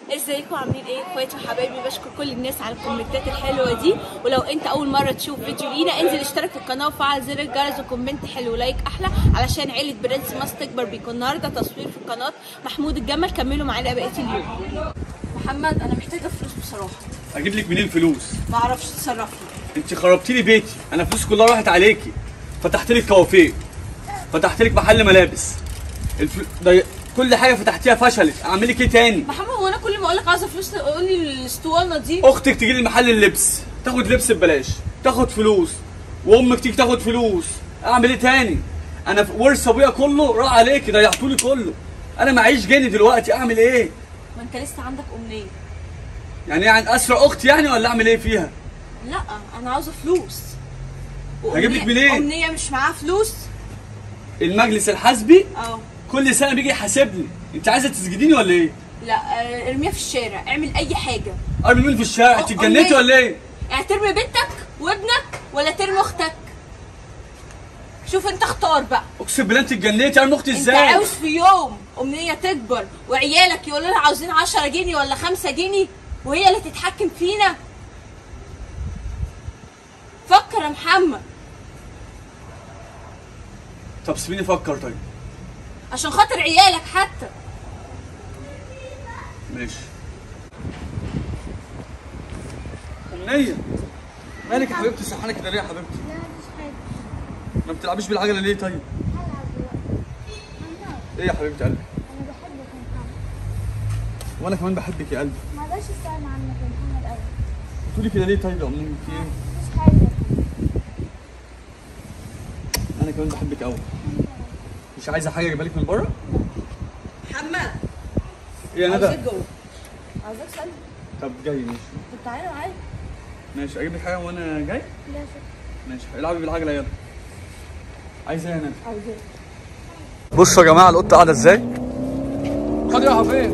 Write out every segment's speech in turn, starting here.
ازيكم عاملين ايه اخواتي وحبايبي بشكر كل الناس على الكومنتات الحلوه دي ولو انت اول مره تشوف فيديو لينا انزل اشترك في القناه وفعل زر الجرس وكومنت حلو لايك احلى علشان عيله برنس ماس تكبر بيكون النهارده تصوير في قناه محمود الجمل كملوا معانا بقيه اليوم محمد انا محتاجه فلوس بصراحه اجيب لك منين فلوس ما اعرفش اتصرف لي انت خربتي لي بيتي انا فلوس كلها راحت عليكي فتحت لك كوافير فتحت لك محل ملابس الفل... ده كل حاجه فتحتيها فشلت اعمل لك ايه تاني محمد هو انا كل ما اقول لك عايزه فلوس تقول لي الاسطوانه دي اختك تجي لي محل اللبس تاخد لبس ببلاش تاخد فلوس وامك تيجي تاخد فلوس اعمل ايه تاني انا في ورث ابويا كله راح عليكي ضيعتولي كله انا معيش جنيه دلوقتي اعمل ايه ما انت لسه عندك امنيه يعني يعني اسرع اختي يعني ولا اعمل ايه فيها لا انا عاوزه فلوس هجيب لك وأمنية- منين؟ امنيه مش معاها فلوس المجلس الحزبي اه كل سنه بيجي يحاسبني انت عايزه تسجديني ولا ايه لا آه، ارميها في الشارع اعمل اي حاجه ارمي مين في الشارع انت أه، اتجننتي أمنية. ولا ايه يعني ترمي بنتك وابنك ولا ترمي اختك شوف انت اختار بقى اقسم بالله انت اتجننتي ارمي اختي انت ازاي عاوز في يوم امنيه تكبر وعيالك يقولوا لها عاوزين 10 جنيه ولا 5 جنيه وهي اللي تتحكم فينا فكر يا محمد طب سيبيني افكر طيب عشان خاطر عيالك حتى ماشي امنيه مالك يا حبيبتي صحانه كده ليه يا حبيبتي لا مش حاجة ما بتلعبيش بالعجله ليه طيب هلعب دلوقتي محمد ايه يا حبيبتي قلبي أنا بحبك يا محمد وانا كمان بحبك يا قلبي ما اقدرش استغنى عنك يا محمد أبدا بتقولي كده ليه طيب يا امنيه في ايه مش حاجة يا محمد. انا كمان بحبك قوي مش عايزه حاجه اجيبها لك من بره محمد ايه يا ندى جوه عاوزك سلم طب جاي ماشي طب تعالى معايا ماشي اجيب لك حاجه وانا جاي لا شكرا ماشي العبي بالعجله يلا عايزه ايه يا ندى عاوزاك بصوا يا جماعه القطه قاعده ازاي خد يا حفيظ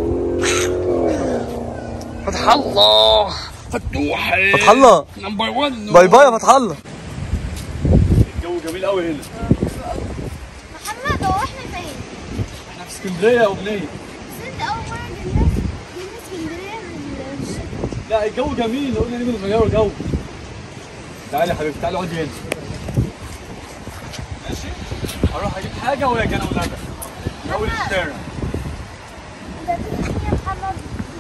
فتح الله فتوحي فتح الله نمبر 1 باي باي يا فتح الله الجو جميل قوي هنا محمد هو احنا فين؟ احنا في اسكندريه يا امنيه بس انت أول مرة جينا جينا اسكندرية من الشتاء لا الجو جميل قلنا نيجي نغير جو تعالي يا حبيبتي تعالي اقعدي هنا ماشي هروح اجيب حاجه واجي انا وندى من اول الشارع انت هتيجي يا محمد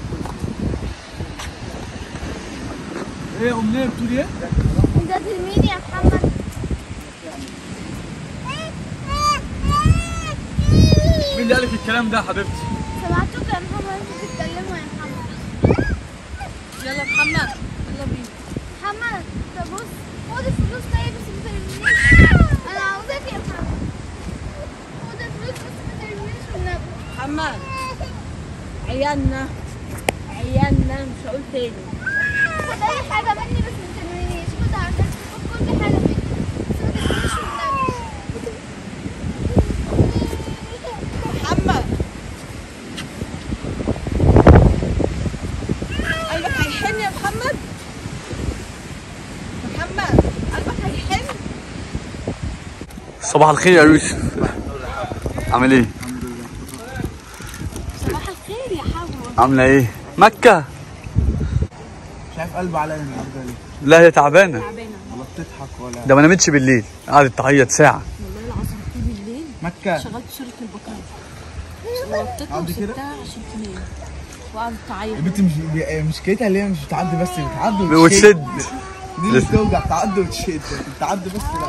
ايه يا امنيه بتقولي ايه؟ انت هترميني يا محمد مين اللي قال لك الكلام ده يا حبيبتي؟ سمعتوك يا محمد انتوا بتتكلموا يا محمد يلا محمد يلا بينا محمد طب بص خد الفلوس طيب بس ما ترمينيش انا عاوزاك يا محمد خد الفلوس بس ما ترمينيش والنبي محمد عيالنا عيالنا مش هقول تاني خد اي حاجه مني بس ما ترمينيش خد عندك خد كل حاجه مني بس ما ترمينيش والنبي محمد قلبك هيحن يا محمد محمد قلبك هيحن صباح الخير يا يوسف عامل ايه؟ صباح الخير يا حوا عامله ايه؟ مكه شايف قلب عليا النهارده ليه؟ لا هي تعبانه تعبانه ولا بتضحك ولا ده ما نامتش بالليل قعدت تعيط ساعه والله العظيم طول الليل مكة شغلت سورة البقرة وطيتها قعدت كده؟ وسبتها عشان تنام وقعدت تعيط البنت مش مشكلتها اللي هي مش بتعدي بس بتعدي وتشد دي اللي بتوجع تعدي وتشد بتعدي بس لا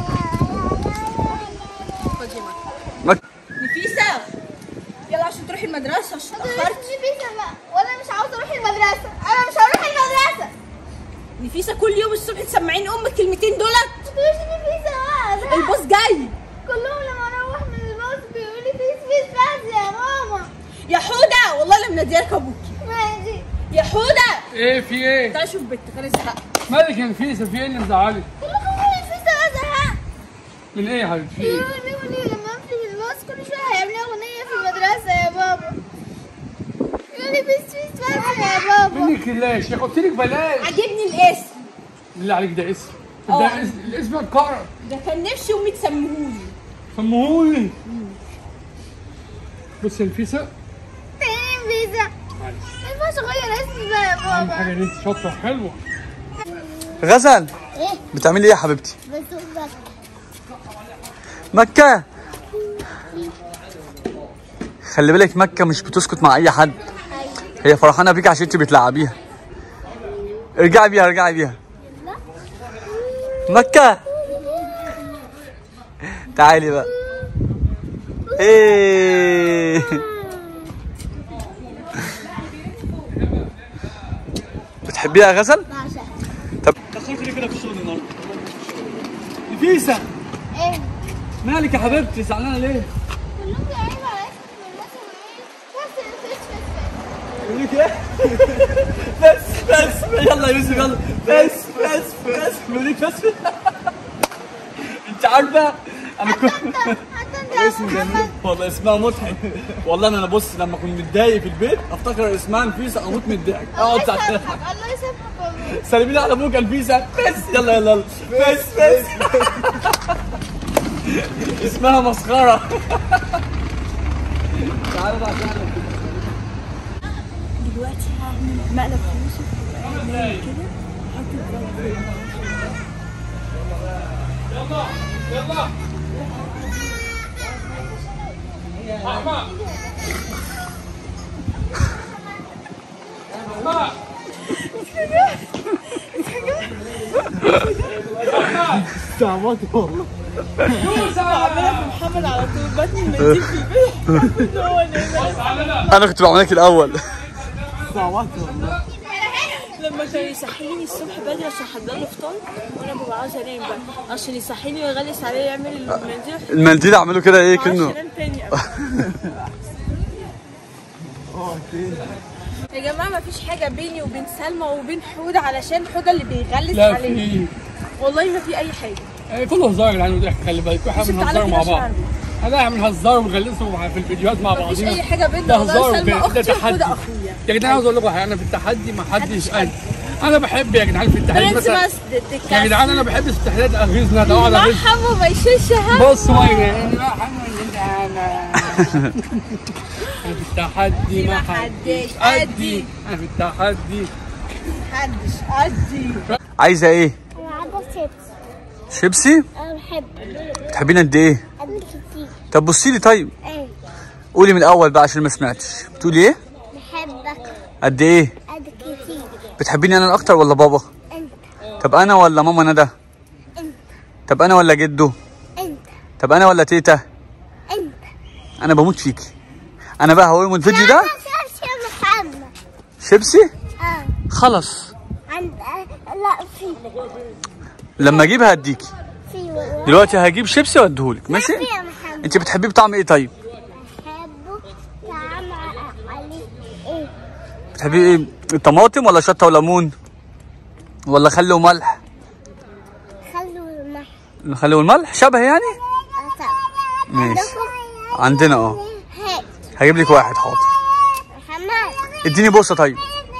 خد يا مكة مك... نفيسة يلا عشان تروحي المدرسة عشان اتأخرت نفيسة بقى وانا مش عاوزه اروح المدرسه انا مش هروح المدرسه نفيسة كل يوم الصبح تسمعين أمك الكلمتين دولت مش نفيسة بقى الباص جاي كلهم لما اروح من الباص بيقولوا لي فيس فيس بس يا ماما يا حودة والله لما ناديلك أبوكي ماشي يا حودة ايه في ايه؟ تعالي شوف بنتك أنا زهقت مالك يا نفيسة في ايه اللي مزعلك؟ كلهم بيقولوا لي فيس بس زهقت من ايه يا حبيبتي؟ في ايه؟ بيقولوا بيقولوا لي لما امشي في الباص كل شويه هيعملوا اغنيه في المدرسه يا بابا يقولوا لي فيس فيس بس يا بابا منك لله يا شيخ قلت لك بلاش عجبني الاسم بالله عليك ده اسم اه. ده اس- الاسم اتكرر ده كان نفسي أمي تسميهولي سموهولي بص يا نفيسة فين فيزا معلش ما ينفعش ينفعش اغير اسمي بقى يا اهم بابا حاجه ان انت شاطره حلوه غزل ايه بتعملي ايه يا حبيبتي بس بس مكة خلي بالك مكة مش بتسكت مع أي حد هي فرحانة بيك عشان أنت بتلعبيها ارجعي بيها ارجعي بيها مكة تعالي بقى ايه بتحبيها يا غزل؟ بعشق طب دخلت لي كده في الشغل النهارده نفيسة ايه مالك يا حبيبتي زعلانة ليه؟ كلهم بيعيبوا على اسمي والناس يقول معايا بس مفيش بس لك ايه؟ بس بس يلا يا يوسف يلا بس بس بس يقول لك بس انت عارفه انا كنت حتى انت اسم جميل والله اسمها مضحك والله انا بص لما كنت متضايق في البيت افتكر اسمها نفيسه اموت من الضحك الله اقعد ساعتين يسامحك الله يسامحك والله سلمي لي على ابوك نفيسه بس يلا يلا يلا بس بس اسمها مسخره تعالى بقى تعالى دلوقتي هعمل مقلب في يوسف نايم كده حط الفرن بعملها في محمد على طول بتني المنديل في البيت إن هو نايم. انا كنت بعملك الاول لما كان يصحيني الصبح بدري عشان احضر له فطار وانا ببقى عاوزه انام بقى عشان يصحيني ويغلس عليا يعمل المنديل المنديل اعمله كده ايه معرفش كأنه انام تاني أبدا. يا جماعه ما فيش حاجه بيني وبين سلمى وبين حوده علشان حوده اللي بيغلس لا عليه في والله ما في اي حاجه إيه، كله هزار يا جدعان وضحك خلي بالك احنا شفت بنهزر على مع كده بعض شعري. احنا بنهزر ونغلسوا في الفيديوهات مع ما فيش بعضينا اي حاجه بيننا ده والله هزار سلمى وكده، ده اختي تحدي وحوده اخويا يا جدعان عاوز اقول لكم حاجه انا في التحدي ما حدش قد انا بحب يا جدعان في التحدي برنس مثلا ماست يا جدعان انا بحب في التحديات اغيظنا ده اقعد اغيظ مرحبا ما يشيلش هم بص وين انا في التحدي ما حدش قدي انا في التحدي محدش قدي عايزه ايه انا عايزه شيبس شيبسي انا بحب تحبين قد ايه قد كتير طب بصي لي طيب ايه قولي من الاول بقى عشان ما سمعتش بتقولي ايه بحبك قد ايه قد كتير بتحبيني انا اكتر ولا بابا انت طب انا ولا ماما ندى انت طب انا ولا جدو انت طب انا ولا تيتا انت انا بموت فيكي انا بقى هوريهم الفيديو ده شيبس يا محمد شيبسي اه خلاص عند لا في لما اجيبها هديكي في والله دلوقتي هجيب شيبسي واديهولك ماشي في يا محمد انت بتحبيه بطعم ايه طيب بحبه طعم عليه ايه بتحبيه ايه الطماطم ولا شطه وليمون ولا خل وملح خلوا المح الخل والملح شبه يعني أصاب. ماشي عندكم عندنا اه هات هجيب لك واحد حاضر محمد اديني بوسه طيب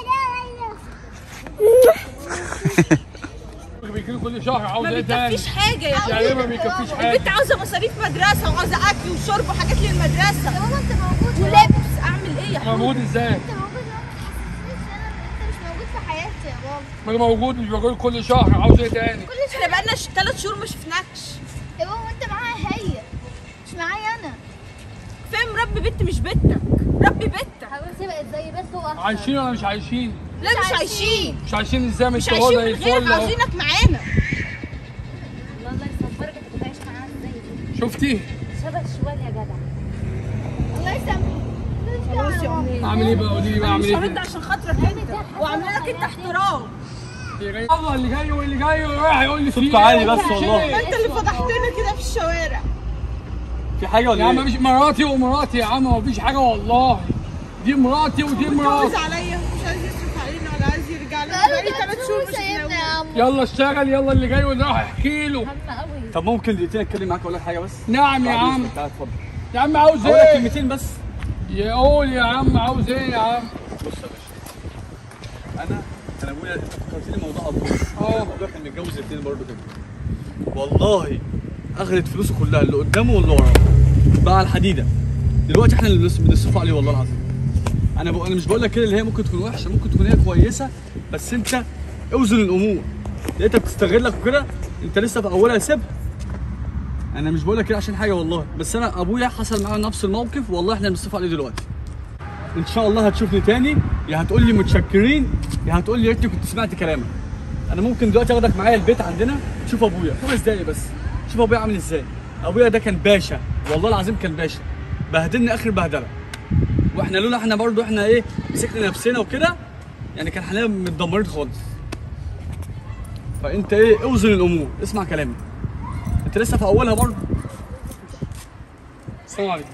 بيجي كل شهر عاوز ما ايه تاني بيكفيش حاجه يا يعني ايه ما بيكفيش البنت حاجه عاوزه مصاريف مدرسه وعاوزه اكل وشرب وحاجات للمدرسه ماما انت موجود ولبس اعمل ايه يا حبيبي موجود ازاي انت موجود انت مش موجود في حياتي يا بابا ما انا موجود مش بقول كل شهر عاوز ايه تاني احنا بقالنا ثلاث شهور ما شفناكش يا بابا انت معاها هي مش معايا انا فاهم ربي بنت مش بنتك ربي بنتك حبيبتي بقت زي بس هو عايشين ولا مش عايشين لا مش عايشين مش عايشين ازاي مش مش هو عايشين زي من غيرك الفل اهو عاوزينك معانا الله يصبرك انت تعيش معاها زي دي شفتي شبه الشوال يا جدع الله يسامحك اعمل ايه بقى قولي لي بقى اعمل مش ايه هرد عشان خاطرك انت وعامله لك انت احترام الله اللي جاي واللي جاي رايح يقول لي في عالي إيه؟ بس في والله. إيه؟ انت اللي فضحتنا كده في الشوارع في حاجه يا ولا عم ايه مش مراتي ومراتي يا عم مفيش حاجه والله دي مراتي ودي متجوز مراتي عليا مش عايز يصرف علينا ولا عايز يرجع لنا بقالي ثلاث شهور مش سايبنا يا عم يلا اشتغل يلا اللي جاي واللي راح احكي له طب ممكن دقيقتين اتكلم معاك اقول لك حاجه بس نعم يا عم تعال اتفضل يا عم عاوز هقول لك ايه كلمتين بس يقول يا عم عاوز ايه يا عم بص يا باشا انا انا ابويا انت فكرتني موضوع ابويا اه. ابويا كان متجوز الاثنين برضه كده والله اخذت فلوسه كلها اللي قدامه واللي وراه بقى على الحديده دلوقتي احنا اللي بنص- بنصرفه عليه والله العظيم انا ب... انا مش بقول لك كده اللي هي ممكن تكون وحشه ممكن تكون هي كويسه بس انت اوزن الامور لقيتها بتستغلك وكده انت لسه في اولها سيبها انا مش بقول لك كده عشان حاجه والله بس انا ابويا حصل معاه نفس الموقف والله احنا بنصرف عليه دلوقتي ان شاء الله هتشوفني تاني يا هتقول لي متشكرين يا هتقول لي يا ريتني كنت سمعت كلامك انا ممكن دلوقتي اخدك معايا البيت عندنا تشوف ابويا خمس دقايق بس شوف ابويا عامل ازاي ابويا ده كان باشا والله العظيم كان باشا بهدلني اخر بهدله واحنا لولا احنا برضو احنا ايه مسكنا نفسنا وكده يعني كان حاليا متدمرين خالص فانت ايه اوزن الامور اسمع كلامي انت لسه في اولها برضو السلام عليكم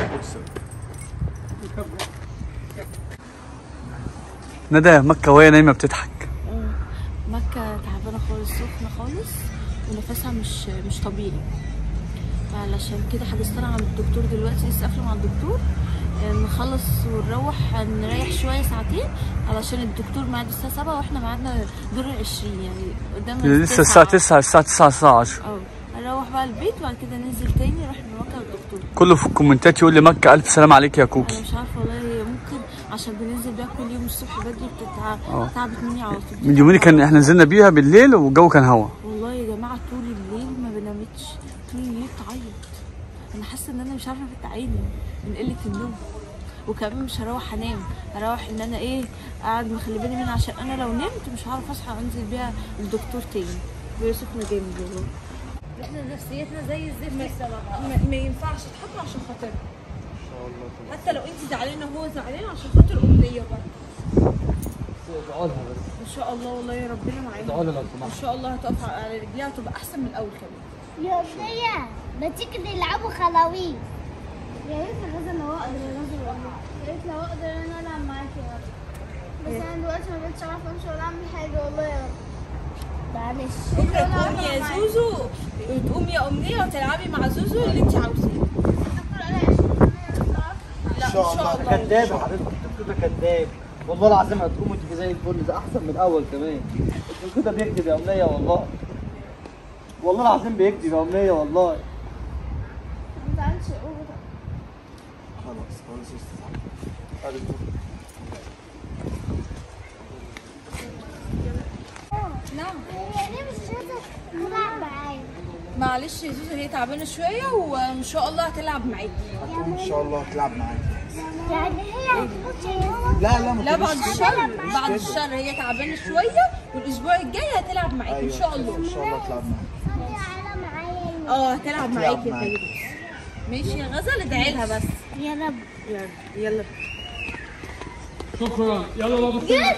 ندى مكة وهي نايمة بتضحك مكة تعبانة خالص سخنة خالص ونفسها مش مش طبيعي علشان كده حجزت لها عند الدكتور دلوقتي لسه قافلة مع الدكتور آه، نخلص ونروح نريح شوية ساعتين علشان الدكتور ميعاده الساعة 7 واحنا ميعادنا دور العشرين يعني قدامنا لسه الساعة 9 الساعة 9 الساعة 10 اه هنروح بقى البيت وبعد كده ننزل تاني نروح لمكة الدكتور كله في الكومنتات يقول لي مكة ألف سلام عليك يا انا كوكي مش عارفه والله هي ممكن عشان بننزل بيها كل يوم الصبح بدري بتتعب اه. تعبت مني على طول من يومين كان احنا نزلنا بيها بالليل والجو كان هوا والله يا جماعه طول الليل ما بنامتش طول الليل تعيط انا حاسه ان انا مش عارفه افتح عيني من قله النوم وكمان مش هروح انام هروح ان انا ايه قاعد مخلي بالي منها عشان انا لو نمت مش هعرف اصحى انزل بيها الدكتور تاني وهي سخنه جامد والله احنا نفسيتنا زي الزفت الصراحه ما, ما ينفعش تحطوا عشان خاطرها حتى لو انت زعلانه وهو زعلان عشان خاطر امنيه برضه ان شاء الله والله يا ربنا معانا ان شاء الله هتقف على رجليها وتبقى احسن من الاول كمان يا أمنية ما تيجي نلعبوا خلاويص يا ريت يا غزل لو اقدر يا غزل والله يا ريت لو اقدر انا العب معاكي يا رب بس انا دلوقتي ما بقتش اعرف امشي ولا اعمل حاجه والله يا رب معلش بكره تقومي يا زوزو وتقومي يا امنيه وتلعبي مع زوزو اللي انت عاوزاه الدكتور قال لي عشان أنا لا ان شاء شاء الله. الله كذاب يا حبيبتي الدكتور ده كذاب والله العظيم هتقوم وتبقي زي الفل ده احسن من الاول كمان الدكتور ده بيكذب يا امنيه والله والله العظيم بيكذب يا امنيه والله ما تزعلش قول خلاص خلاص يا أستاذ. نعم هي ليه مش عايزه تلعب معايا معلش يا زوزو هي تعبانه شويه وان شاء الله هتلعب معاكي ان شاء الله هتلعب معاك يعني هي هتموت يا ماما لا لا ما لا بعد تقوليش الشر بعد الشر هي تعبانه شويه والاسبوع الجاي هتلعب معاكي ان شاء الله ان شاء الله هتلعب معاك تعالى معايا اه هتلعب معاكي يا معاك. حبيبتي ماشي يا غزل ادعي لها بس يا رب يلا يلا شكرا يلا بابا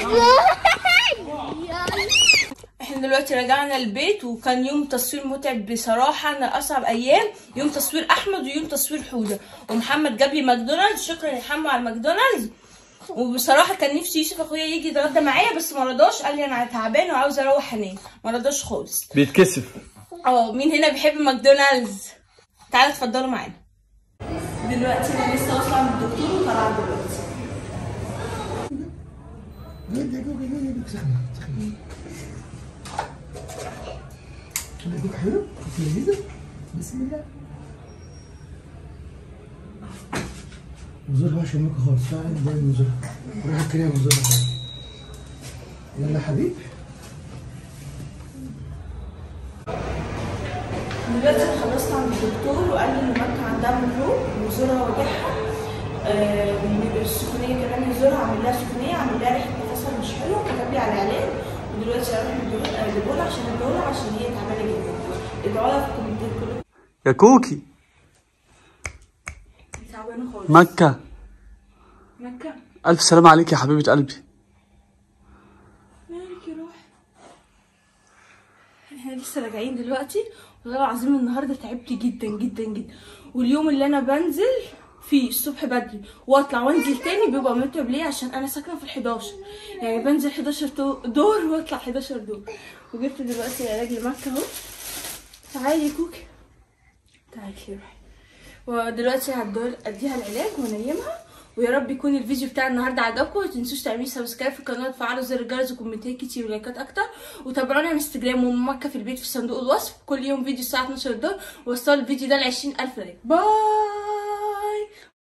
احنا دلوقتي رجعنا البيت وكان يوم تصوير متعب بصراحة انا اصعب ايام يوم تصوير احمد ويوم تصوير حودة ومحمد جاب لي ماكدونالدز شكرا يا حمو على الماكدونالدز وبصراحة كان نفسي يوسف اخويا يجي يتغدى معايا بس ما رضاش قال لي انا تعبان وعاوز اروح انام ما رضاش خالص بيتكسف اه مين هنا بيحب ماكدونالدز تعالوا اتفضلوا معانا دلوقتي انا لسه واصله عند الدكتور وطالعه دلوقتي وزورها عشان ممكن خالص فعلا زي وزورها روح الكريم وزورها خالص يلا يا حبيبي دلوقتي انا خلصت عند الدكتور وقال لي ان مكة عندها ميكروب وزورها واجعها آه من السخونية كمان يزورها عامل لها سخونية عامل لها ريحة نفسها مش حلوة كتب لي على علاج ودلوقتي هروح للدكتور عشان ادولها عشان هي تعبانة جدا ادعوا لها في الكومنتات كلكم يا كوكي تعبانة خالص مكة مكة ألف سلام عليك يا حبيبة قلبي مالك يا روح احنا لسه راجعين دلوقتي والله العظيم النهارده تعبت جدا جدا جدا واليوم اللي انا بنزل فيه الصبح بدري واطلع وانزل تاني بيبقى متعب ليه عشان انا ساكنه في ال 11 يعني بنزل 11 تو- دور واطلع 11 دور وجبت دلوقتي علاج لمكه اهو تعالي يا كوكي تعالي يا روحي ودلوقتي هدول اديها العلاج وانيمها ويا رب يكون الفيديو بتاع النهارده عجبكم ما تنسوش تعملوا سبسكرايب في القناه وتفعلوا زر الجرس وكومنتات كتير ولايكات اكتر وتابعونا على انستجرام ومكه في البيت في صندوق الوصف كل يوم فيديو الساعه 12 الظهر ووصلوا الفيديو ده ل 20000 لايك باي